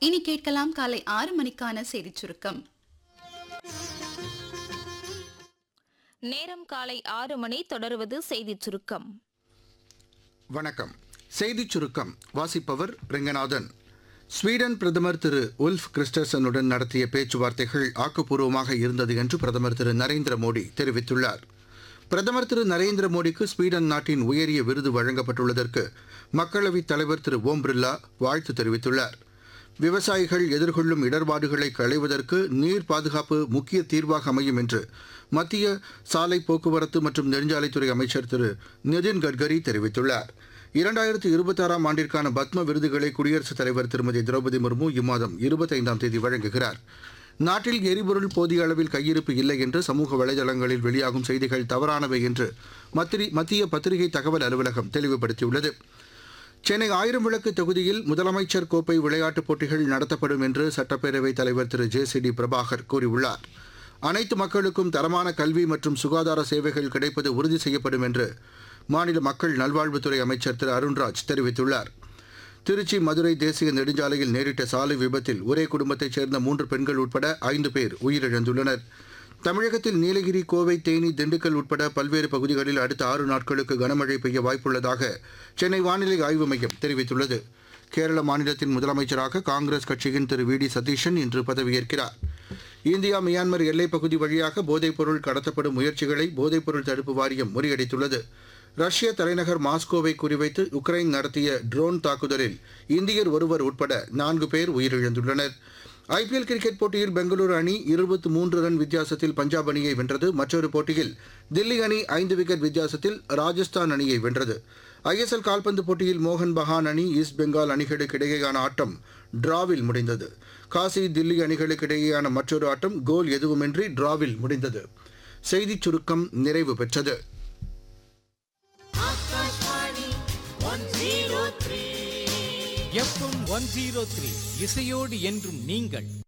இனி கேட்கலாம் காலை ஆறு மணிக்கான செய்திச் சுருக்கம் நேரம் காலை ஆறு மணி தொடருவது செய்திச் சுருக்கம் வணக்கம் செய்திச் சுருக்கம் வாசிப்பவர் ரெங்கநாதன் ஸ்வீடன் பிரதமர் திரு உல்ஃப் கிறிஸ்டர்சனுடன் நடத்திய பேச்சுவார்த்தைகள் ஆக்கப்பூர்வமாக இருந்தது என்று பிரதமர் திரு நரேந்திர மோடி தெரிவித்துள்ளார் பிரதமர் திரு நரேந்திர மோடிக்கு ஸ்வீடன் நாட்டின் உயரிய விருது வழங்கப்பட்டுள்ளதற்கு மக்களவைத் தலைவர் திரு ஓம் பிர்லா வாழ்த்து தெரிவித்துள்ளார் விவசாயிகள் எதிர்கொள்ளும் இடர்பாடுகளை களைவதற்கு நீர் பாதுகாப்பு முக்கிய தீர்வாக அமையும் என்று மத்திய சாலை போக்குவரத்து மற்றும் நெடுஞ்சாலைத்துறை அமைச்சர் திரு நிதின் கட்கரி தெரிவித்துள்ளார் இரண்டாயிரத்து இருபத்தாறாம் ஆண்டிற்கான பத்ம விருதுகளை குடியரசுத் தலைவர் திருமதி திரௌபதி முர்மு இம்மாதம் இருபத்தைந்தாம் தேதி வழங்குகிறார் நாட்டில் எரிபொருள் போதிய அளவில் கையிருப்பு இல்லை என்று சமூக வலைதளங்களில் வெளியாகும் செய்திகள் தவறானவை என்று மத்திரி மத்திய பத்திரிகை தகவல் அலுவலகம் தெளிவுபடுத்தியுள்ளது சென்னை ஆயிரம் விளக்கு தொகுதியில் முதலமைச்சர் கோப்பை விளையாட்டுப் போட்டிகள் நடத்தப்படும் என்று சட்டப்பேரவைத் தலைவர் Thiru J C D Prabhakar கூறியுள்ளார் அனைத்து மக்களுக்கும் தரமான கல்வி மற்றும் சுகாதார சேவைகள் கிடைப்பது உறுதி செய்யப்படும் என்று மாநில மக்கள் நல்வாழ்வுத்துறை அமைச்சர் திரு அருண்ராஜ் தெரிவித்துள்ளார் திருச்சி மதுரை தேசிய நெடுஞ்சாலையில் நேரிட்ட சாலை விபத்தில் ஒரே குடும்பத்தைச் சேர்ந்த மூன்று பெண்கள் உட்பட ஐந்து பேர் உயிரிழந்துள்ளனர் தமிழகத்தில் நீலகிரி கோவை தேனி திண்டுக்கல் உட்பட பல்வேறு பகுதிகளில் அடுத்த ஆறு நாட்களுக்கு கனமழை பெய்ய வாய்ப்புள்ளதாக சென்னை வானிலை ஆய்வு மையம் தெரிவித்துள்ளது கேரள மாநிலத்தின் முதலமைச்சராக காங்கிரஸ் கட்சியின் திரு வி டி சதீஷன் இன்று பதவியேற்கிறார் இந்தியா மியான்மர் எல்லைப் பகுதி வழியாக போதைப்பொருள் கடத்தப்படும் முயற்சிகளை போதைப்பொருள் தடுப்பு வாரியம் முறியடித்துள்ளது ரஷ்ய தலைநகர் மாஸ்கோவை குறிவைத்து உக்ரைன் நடத்திய ட்ரோன் தாக்குதலில் இந்தியர் ஒருவர் உட்பட நான்கு பேர் உயிரிழந்துள்ளனர் ஐபிஎல் கிரிக்கெட் போட்டியில் பெங்களூரு அணி இருபத்தி மூன்று ரன் வித்தியாசத்தில் பஞ்சாப் அணியை வென்றது மற்றொரு போட்டியில் தில்லி அணி ஐந்து விக்கெட் வித்தியாசத்தில் ராஜஸ்தான் அணியை வென்றது ஐஎஸ்எல் கால்பந்து போட்டியில் மோகன் பகான் அணி ஈஸ்ட் பெங்கால் அணிகளுக்கு இடையேயான ஆட்டம் டிராவில் முடிந்தது காசி தில்லி அணிகளுக்கு இடையேயான மற்றொரு ஆட்டம் கோல் எதுவுமின்றி டிராவில் முடிந்தது செய்திச் சுருக்கம் நிறைவு பெற்றது எஃப்எம் ஒன் ஜீரோ த்ரீ இசையோடு என்றும் நீங்கள்